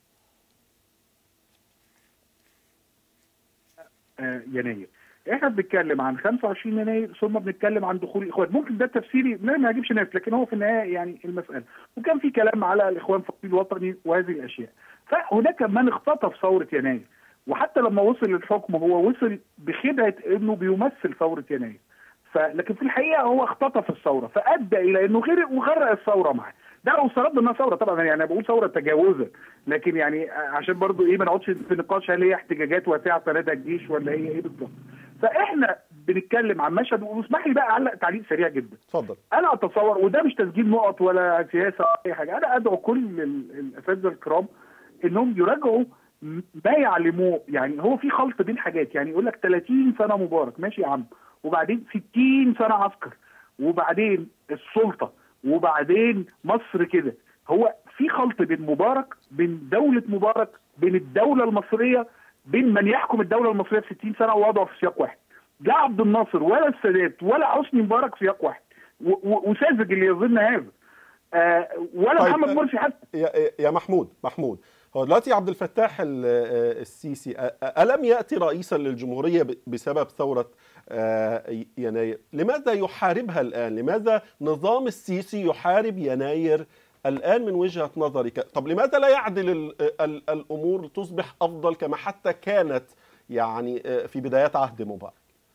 آه، يناير احنا بنتكلم عن 25 يناير ثم بنتكلم عن دخول الاخوان ممكن ده تفسيري ما ما يعجبش ناس لكن هو في النهايه يعني المساله وكان في كلام على الاخوان في التطبيق الوطني وهذه الاشياء فهناك من اختطف ثوره يناير وحتى لما وصل للحكم هو وصل بخدعه انه بيمثل ثوره يناير فلكن في الحقيقه هو اختطف الثوره فادى الى انه غرق وغرق الثوره معاه ده لو افترضنا انها ثوره طبعا يعني انا بقول ثوره تجاوزا لكن يعني عشان برضو ايه ما نقعدش في نقاش هل هي احتجاجات واسعه تنادى الجيش ولا هي ايه بالظبط فاحنا بنتكلم عن مشهد واسمح لي بقى اعلق تعليق سريع جدا اتفضل انا اتصور وده مش تسجيل نقط ولا سياسه ولا اي حاجه انا ادعو كل ال- الاساتذه الكرام انهم يراجعوا م- ما يعلموه يعني هو في خلط بين حاجات يعني يقول لك 30 سنه مبارك ماشي يا عم وبعدين 60 سنه عسكر وبعدين السلطه وبعدين مصر كده هو في خلط بين مبارك بين دوله مبارك بين الدوله المصريه بين من يحكم الدوله المصريه في 60 سنه ووضعه في سياق واحد لا عبد الناصر ولا السادات ولا حسني مبارك في سياق واحد و- و- وساذج اللي يظن هذا آه ولا طيب، محمد آه، مرسي حتى يا يا محمود محمود هو دلوقتي عبد الفتاح ال- آه، السيسي أ- ألم يأتي رئيسا للجمهورية ب- بسبب ثورة آه، يناير لماذا يحاربها الآن لماذا نظام السيسي يحارب يناير الآن من وجهة نظرك طب لماذا لا يعدل ال- ال- الأمور تصبح أفضل كما حتى كانت يعني آه، في بدايات عهد مبارك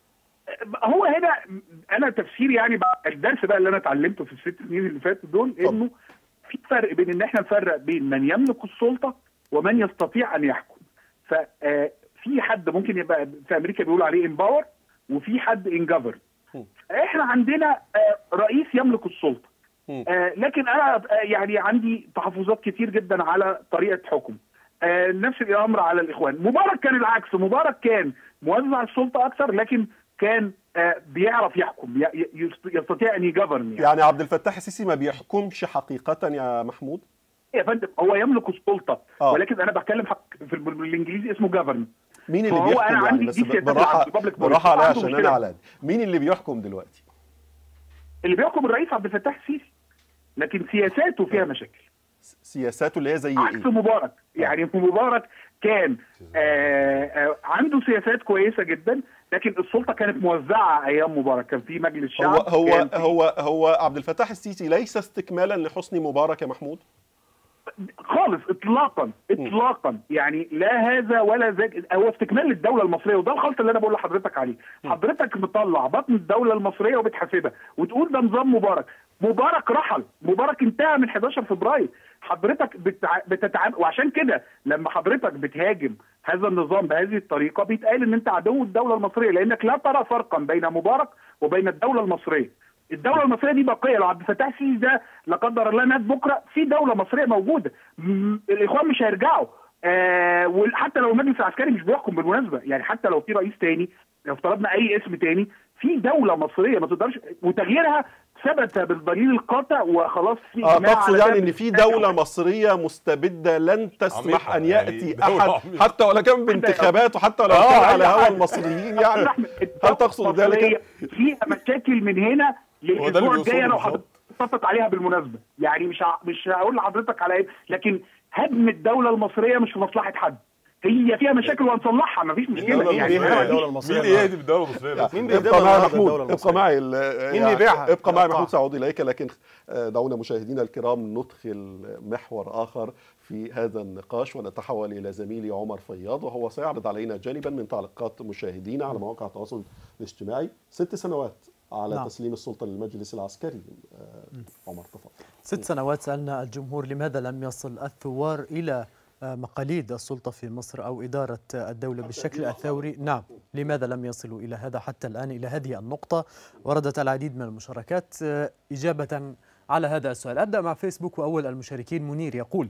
هو هنا انا تفسيري يعني بقى الدرس بقى اللي انا اتعلمته في الست سنين اللي فاتوا دول انه في فرق بين ان احنا نفرق بين من يملك السلطه ومن يستطيع ان يحكم ففي حد ممكن يبقى في امريكا بيقولوا عليه امباور وفي حد انجفر احنا عندنا آه، رئيس يملك السلطه آه، لكن انا آه، يعني عندي تحفظات كتير جدا على طريقه حكم آه، نفس الامر على الاخوان مبارك كان العكس مبارك كان موزع السلطه اكثر لكن كان آه، بيعرف يحكم ي- ي- يست- يستطيع ان يجفرن يعني. يعني عبد الفتاح السيسي ما بيحكمش حقيقة يا محمود يا فندم هو يملك السلطه آه. ولكن انا بتكلم حق في ال- بالانجليزي اسمه جفرن مين اللي فهو بيحكم أنا يعني عندي بس دي سياسات بالراحة العبد- public بالراحة policy. عليا عنده عشان مشكلة. أنا على قد. مين اللي بيحكم دلوقتي اللي بيحكم الرئيس عبد الفتاح السيسي لكن سياساته فيها مشاكل سياساته اللي هي زي عكس ايه مبارك يعني مبارك كان آه آه عنده سياسات كويسه جدا لكن السلطه كانت موزعه ايام مبارك كان في مجلس شعب هو هو كان في- هو هو عبد الفتاح السيسي ليس استكمالا لحسني مبارك يا محمود خالص اطلاقا اطلاقا يعني لا هذا ولا ذاك هو استكمال للدوله المصريه وده الخلط اللي انا بقول لحضرتك عليه حضرتك مطلع بطن الدوله المصريه وبتحاسبها وتقول ده نظام مبارك مبارك رحل مبارك انتهى من 11 فبراير حضرتك بتع... بتتعامل وعشان كده لما حضرتك بتهاجم هذا النظام بهذه الطريقه بيتقال ان انت عدو الدوله المصريه لانك لا ترى فرقا بين مبارك وبين الدوله المصريه الدولة المصرية دي باقية لو عبد الفتاح السيسي ده لا قدر الله مات بكرة في دولة مصرية موجودة م- الإخوان مش هيرجعوا آه وحتى لو المجلس العسكري مش بيحكم بالمناسبة يعني حتى لو في رئيس تاني لو افترضنا أي اسم تاني في دولة مصرية ما تقدرش وتغييرها ثبت بالدليل القاطع وخلاص في اه إجماع تقصد على يعني ذلك. ان في دوله مصريه مستبده لن تسمح عميقة، ان يعني ياتي دولة احد عميقة. حتى ولا كان بانتخابات وحتى ولو آه، كان أي على هوى حاجة. المصريين يعني أحمد، هل الدولة تقصد المصرية ذلك؟ فيها مشاكل من هنا هو ده اللي للاسبوع الجاي بيوصله انا بالظبط. وحضرتك اتفق عليها بالمناسبه يعني مش ه... مش هقول لحضرتك على ايه لكن هدم الدوله المصريه مش في مصلحه حد هي فيها مشاكل وهنصلحها مفيش مشكله الدولة يعني المصرية ما الدولة فيش- المصرية مين يهدم الدوله المصريه ده؟ مين ابقى بيهدمها معي النهارده محمود الدولة ابقى المصرية؟ معي ال- مين يعني بيبيعها؟ ابقى معي القطاع. محمود سأعود اليك لكن آه، دعونا مشاهدينا الكرام ندخل محور اخر في هذا النقاش ونتحول الى زميلي عمر فياض وهو سيعرض علينا جانبا من تعليقات مشاهدينا على مواقع التواصل الاجتماعي ست سنوات على نعم. تسليم السلطه للمجلس العسكري آه، عمر تفضل ست سنوات سألنا الجمهور لماذا لم يصل الثوار إلى آه، مقاليد السلطة في مصر أو إدارة آه، الدولة بالشكل الثوري نعم لماذا لم يصلوا إلى هذا حتى الآن إلى هذه النقطة وردت العديد من المشاركات آه، إجابة على هذا السؤال أبدأ مع فيسبوك وأول المشاركين منير يقول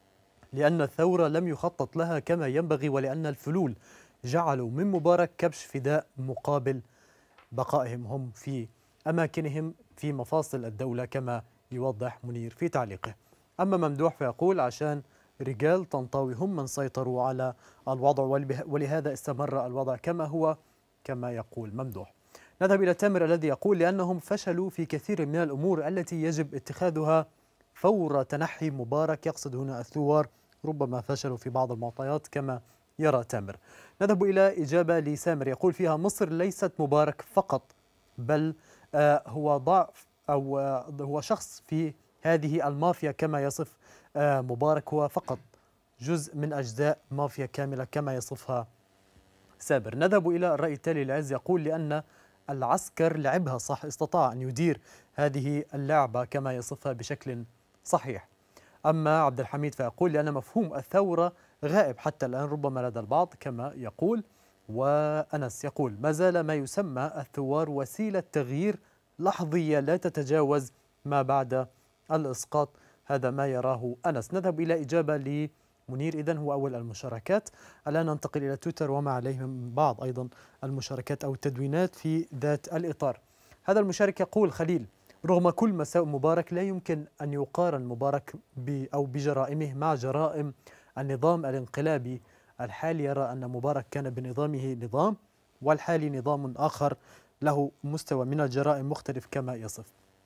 لأن الثورة لم يخطط لها كما ينبغي ولأن الفلول جعلوا من مبارك كبش فداء مقابل بقائهم هم في أماكنهم في مفاصل الدولة كما يوضح منير في تعليقه أما ممدوح فيقول عشان رجال طنطاوي هم من سيطروا على الوضع ولبه- ولهذا استمر الوضع كما هو كما يقول ممدوح نذهب إلى تامر الذي يقول لأنهم فشلوا في كثير من الأمور التي يجب اتخاذها فور تنحي مبارك يقصد هنا الثوار ربما فشلوا في بعض المعطيات كما يرى تامر نذهب إلى إجابة لسامر يقول فيها مصر ليست مبارك فقط بل آه، هو ضعف أو آه، هو شخص في هذه المافيا كما يصف آه، مبارك هو فقط جزء من أجزاء مافيا كاملة كما يصفها سابر نذهب إلى الرأي التالي العز يقول لأن العسكر لعبها صح استطاع أن يدير هذه اللعبة كما يصفها بشكل صحيح أما عبد الحميد فيقول لأن مفهوم الثورة غائب حتى الآن ربما لدى البعض كما يقول وأنس يقول ما زال ما يسمى الثوار وسيلة تغيير لحظية لا تتجاوز ما بعد الإسقاط هذا ما يراه أنس نذهب إلى إجابة لمنير إذن هو أول المشاركات الآن ننتقل إلى تويتر وما عليه من بعض أيضا المشاركات أو التدوينات في ذات الإطار هذا المشارك يقول خليل رغم كل مساوئ مبارك لا يمكن أن يقارن مبارك ب أو بجرائمه مع جرائم النظام الانقلابي الحالي يرى أن مبارك كان بنظامه نظام والحالي نظام آخر له مستوى من الجرائم مختلف كما يصف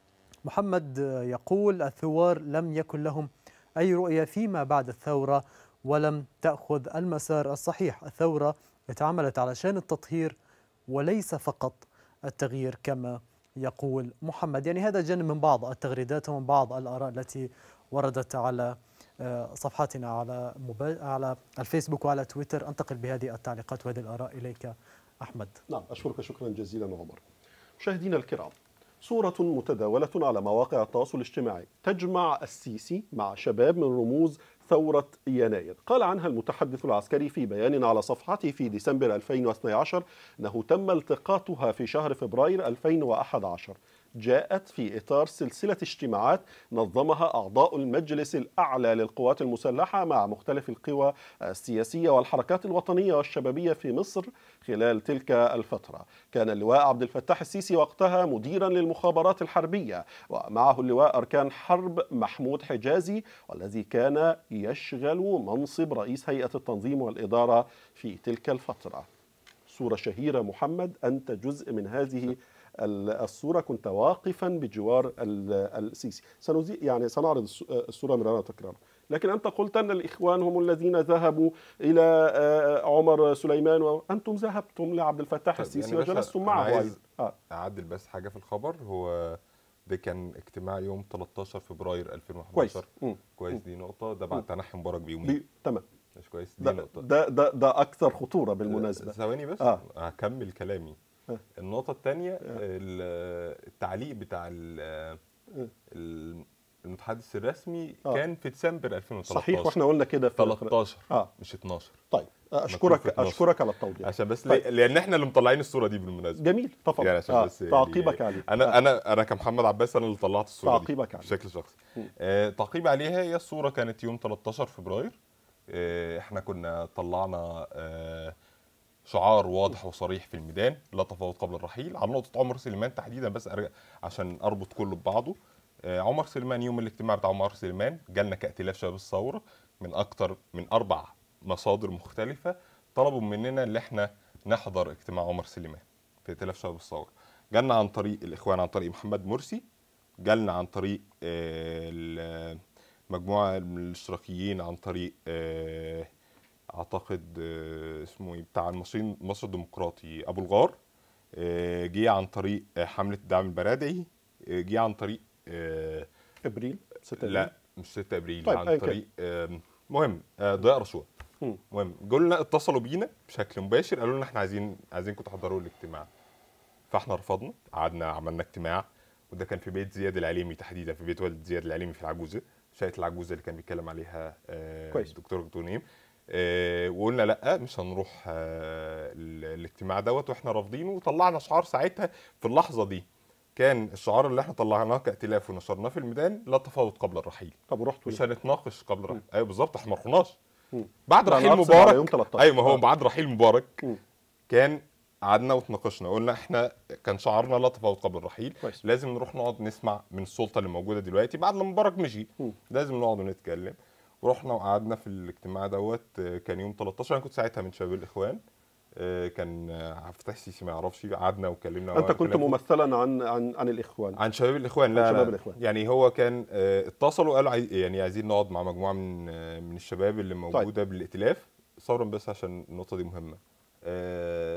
محمد يقول الثوار لم يكن لهم أي رؤية فيما بعد الثورة ولم تأخذ المسار الصحيح الثورة اتعملت علشان التطهير وليس فقط التغيير كما يقول محمد يعني هذا جانب من بعض التغريدات ومن بعض الآراء التي وردت على آه، صفحاتنا على موبا... على الفيسبوك وعلى تويتر انتقل بهذه التعليقات وهذه الآراء إليك أحمد نعم أشكرك شكرا جزيلا عمر مشاهدينا الكرام صورة متداولة على مواقع التواصل الاجتماعي تجمع السيسي مع شباب من رموز ثورة يناير قال عنها المتحدث العسكري في بيان على صفحته في ديسمبر 2012 أنه تم التقاطها في شهر فبراير 2011 جاءت في إطار سلسلة اجتماعات نظمها أعضاء المجلس الأعلى للقوات المسلحة مع مختلف القوى السياسية والحركات الوطنية والشبابية في مصر خلال تلك الفترة كان اللواء عبد الفتاح السيسي وقتها مديرا للمخابرات الحربية ومعه اللواء أركان حرب محمود حجازي والذي كان يشغل منصب رئيس هيئة التنظيم والإدارة في تلك الفترة صورة شهيرة محمد أنت جزء من هذه الصورة كنت واقفا بجوار ال- السيسي سنزي يعني سنعرض الص- الصورة مرارا وتكرارا لكن أنت قلت أن الإخوان هم الذين ذهبوا إلى آه، عمر سليمان وأنتم ذهبتم لعبد الفتاح طيب، السيسي يعني باشا، وجلستم أنا معه عايز أيضا آه. اعدل بس حاجه في الخبر هو ده كان اجتماع يوم 13 فبراير كويس 2011 مم. كويس مم. دي نقطه ده بعد مم. تنحي مبارك بيومين دي تمام مش كويس دي ده نقطه ده ده, ده أكثر خطورة بالمناسبة ثواني بس آه. هكمل كلامي آه. النقطه الثانيه التعليق بتاع ال- ال- المتحدث الرسمي آه. كان في ديسمبر 2013 صحيح واحنا قلنا كده في 13 آه. مش 12 طيب مكتوب في أشكرك 12. أشكرك على التوضيح عشان بس طيب. طيب. لان احنا اللي مطلعين الصوره دي بالمناسبه جميل تفضل يعني عشان آه. بس يعني تعقيبك عليه انا انا انا كمحمد عباس انا اللي طلعت الصوره تعقيبك دي عليه. بشكل شخصي مم. آه تعقيب عليها هي الصوره كانت يوم 13 فبراير آه احنا كنا طلعنا آه شعار واضح وصريح في الميدان لا تفاوض قبل الرحيل على نقطه عمر سليمان تحديدا بس أرجع عشان اربط كله ببعضه آه عمر سليمان يوم الاجتماع بتاع عمر سليمان جالنا كائتلاف شباب الثوره من اكتر من اربع مصادر مختلفه طلبوا مننا ان احنا نحضر اجتماع عمر سليمان في ائتلاف شباب الثوره جالنا عن طريق الاخوان عن طريق محمد مرسي جالنا عن طريق آه، ال- مجموعه من الاشتراكيين عن طريق آه، اعتقد آه، اسمه ايه بتاع المصريين مصر الديمقراطي ابو الغار آه، جه عن طريق آه، حمله الدعم البرادعي آه، جه عن طريق آه، ابريل 6 لا مش 6 ابريل طيب، عن أيا كان. طريق آم، مهم آه، ضياء رشوه مم. مهم قلنا اتصلوا بينا بشكل مباشر قالوا لنا احنا عايزين عايزينكم تحضروا الاجتماع فاحنا رفضنا قعدنا عملنا اجتماع وده كان في بيت زياد العليمي تحديدا في بيت والد زياد العليمي في العجوزه شقه العجوزه اللي كان بيتكلم عليها آه، كويس. الدكتور دكتور نيم آه، وقلنا لا مش هنروح آه، ال- الاجتماع دوت واحنا رافضينه وطلعنا شعار ساعتها في اللحظه دي كان الشعار اللي احنا طلعناه كائتلاف ونشرناه في الميدان لا تفاوض قبل الرحيل طب ورحتوا مش هنتناقش قبل الرحيل ايوه بالظبط احنا ما رحناش مم. بعد لا، رحيل أنا أقصد على مبارك يوم 13. ايوه ما هو آه. بعد رحيل مبارك مم. كان قعدنا وتناقشنا قلنا احنا كان شعارنا لا تفاوض قبل الرحيل كويس. لازم نروح نقعد نسمع من السلطه اللي موجوده دلوقتي بعد ما مبارك مشي مم. لازم نقعد ونتكلم ورحنا وقعدنا في الاجتماع دوت آه، كان يوم 13 انا كنت ساعتها من شباب الاخوان آه، كان آه، عبد الفتاح السيسي ما يعرفش قعدنا وكلمنا انت كنت وكلمنا. ممثلا عن عن عن الاخوان عن شباب الاخوان لا عن شباب لا الإخوان. يعني هو كان آه، اتصلوا قالوا عايز يعني عايزين نقعد مع مجموعه من آه، من الشباب اللي موجوده طيب. بالائتلاف صورا بس عشان النقطه دي مهمه آه،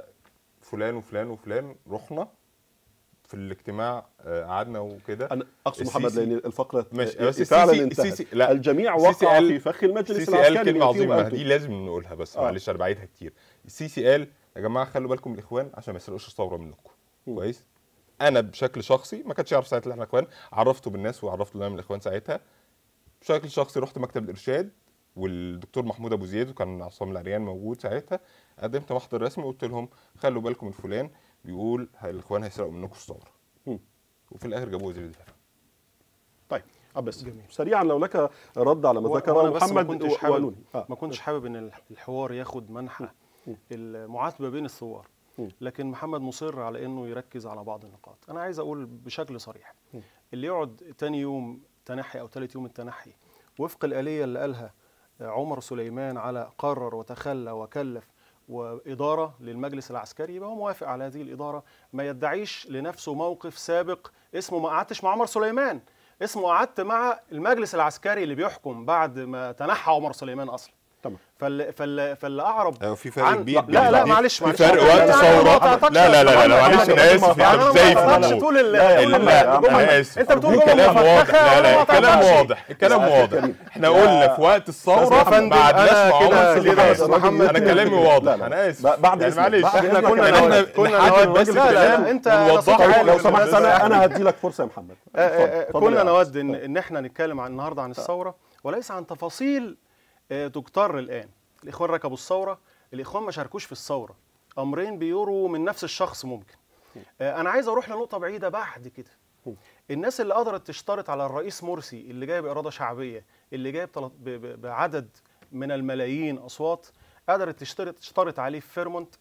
ففلان وفلان وفلان رحنا في الاجتماع آه، قعدنا وكده انا اقصد محمد السيسي- لان الفقره ماشي آه، بس فعلا السيسي انتهت السيسي لا الجميع السيسي وقع قال- في فخ المجلس السيسي العسكري قال كلمه بما فيه عظيمه وأنتم. دي لازم نقولها بس آه. معلش انا بعيدها كتير السيسي قال يا جماعه خلوا بالكم من الاخوان عشان ما يسرقوش الثوره منكم مم. كويس انا بشكل شخصي ما كانش يعرف ساعتها ان احنا اخوان عرفته بالناس وعرفته ان انا من الاخوان ساعتها بشكل شخصي رحت مكتب الارشاد والدكتور محمود ابو زيد وكان عصام العريان موجود ساعتها قدمت محضر رسمي وقلت لهم خلوا بالكم من فلان بيقول ه- الاخوان هيسرقوا منكم الثوره مم. وفي الاخر جابوه وزير الدفاع طيب عباس سريعا لو لك رد على ما و- ذكره وأنا بس ما محمد كنتش و- حابب وانوني آه. ما كنتش حابب ان الحوار ياخد منحى المعاتبه بين الثوار مم. لكن محمد مصر على انه يركز على بعض النقاط انا عايز اقول بشكل صريح مم. اللي يقعد تاني يوم تنحي او ثالث يوم التنحي وفق الاليه اللي قالها عمر سليمان على قرر وتخلى وكلف وإدارة للمجلس العسكري يبقى هو موافق على هذه الإدارة ما يدعيش لنفسه موقف سابق اسمه ما قعدتش مع عمر سليمان اسمه قعدت مع المجلس العسكري اللي بيحكم بعد ما تنحى عمر سليمان أصلا تمام فاللي فاللي فاللي أعرب ايوه في فرق عن- كبير لا لا, لا بين- معلش في معلش فرق أنا- وقت أنا ما ثوره قطعتكش لا لا لا لا, لا يا معلش محمد. انا اسف يعني يعني أنا ازاي ما قطعتكش في طول ال- لا يا طول محمد، ال- يا الجمل. محمد. انا اسف انت بتقول أرجوك جمله كلام واضح مفخخه لا وأنا ما لا الكلام قطعتكش. واضح الكلام يا أخي واضح كريم. احنا قلنا في وقت الثوره يا فندم، ما قعدناش أنا مع كده- عمر كده سليمان محمد- انا كلامي لا، واضح لا. انا اسف ب- بعد يعني إذنك. معلش بعد احنا إذنك كنا يا احنا محمد. كنا نحدد نود بس لا لا الكلام انت ونوضحه صوتك عالي لو يا سمحت أستاذ. انا انا هدي لك فرصه يا محمد آه، آه، اتفضل. اتفضل كنا يا نود أستاذ. ان ان احنا نتكلم عن النهارده عن الثوره وليس عن تفاصيل آه، تجتر الان الاخوان ركبوا الثوره الاخوان ما شاركوش في الثوره امرين بيوروا من نفس الشخص ممكن آه، انا عايز اروح لنقطه بعيده بعد كده الناس اللي قدرت تشترط على الرئيس مرسي اللي جايب اراده شعبيه اللي جايب تلت- ب- ب- بعدد من الملايين اصوات قدرت تشترط تشترط عليه في فيرمونت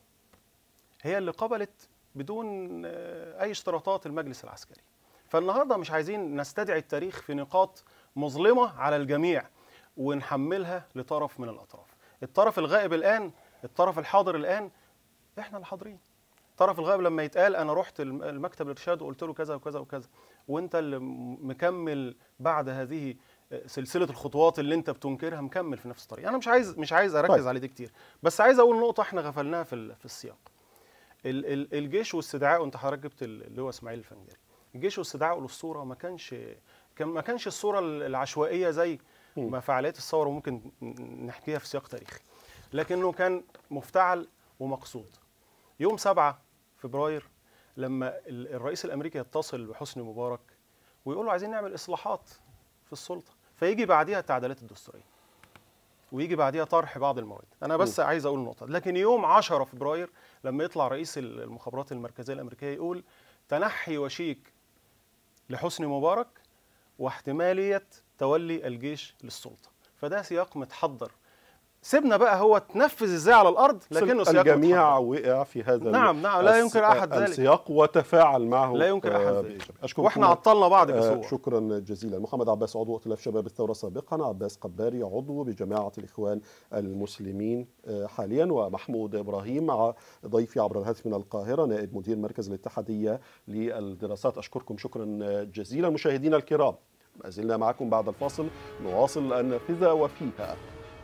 هي اللي قبلت بدون آه، اي اشتراطات المجلس العسكري فالنهارده مش عايزين نستدعي التاريخ في نقاط مظلمه على الجميع ونحملها لطرف من الاطراف الطرف الغائب الان الطرف الحاضر الان احنا اللي حاضرين الطرف الغائب لما يتقال انا رحت الم- المكتب الارشاد وقلت له كذا وكذا وكذا وانت اللي م- مكمل بعد هذه سلسله الخطوات اللي انت بتنكرها مكمل في نفس الطريق انا مش عايز مش عايز اركز طيب. عليه دي كتير بس عايز اقول نقطه احنا غفلناها في ال- في السياق ال- ال- الجيش واستدعاء وانت حضرتك جبت ال- اللي هو اسماعيل الفنجري الجيش واستدعائه للصوره ما كانش كان ما كانش الصوره ال- العشوائيه زي ما فعاليات الثوره ممكن ن- نحكيها في سياق تاريخي لكنه كان مفتعل ومقصود يوم 7 فبراير لما ال- الرئيس الامريكي يتصل بحسني مبارك ويقول له عايزين نعمل اصلاحات في السلطه فيجي بعديها التعديلات الدستوريه ويجي بعديها طرح بعض المواد انا بس عايز اقول نقطه لكن يوم 10 فبراير لما يطلع رئيس المخابرات المركزيه الامريكيه يقول تنحي وشيك لحسني مبارك واحتماليه تولي الجيش للسلطه فده سياق متحضر سيبنا بقى هو تنفذ ازاي على الارض لكنه سياق الجميع متحضر. وقع في هذا نعم، نعم، لا الس- ينكر أحد ذلك. السياق وتفاعل معه لا ينكر أحد آه، ذلك. بإيجابية. أشكركم واحنا عطلنا بعض آه، باسبوع شكرا جزيلا محمد عباس عضو ائتلاف شباب الثوره سابقا عباس قباري عضو بجماعه الاخوان المسلمين آه، حاليا ومحمود ابراهيم مع ضيفي عبر الهاتف من القاهره نائب مدير مركز الاتحاديه للدراسات اشكركم شكرا جزيلا مشاهدينا الكرام ما زلنا معكم بعد الفاصل نواصل النافذه وفيها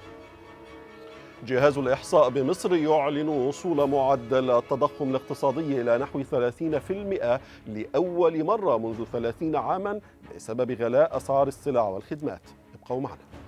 جهاز الإحصاء بمصر يعلن وصول معدل التضخم الاقتصادي إلى نحو 30% لأول مرة منذ 30 عاما بسبب غلاء أسعار السلع والخدمات ابقوا معنا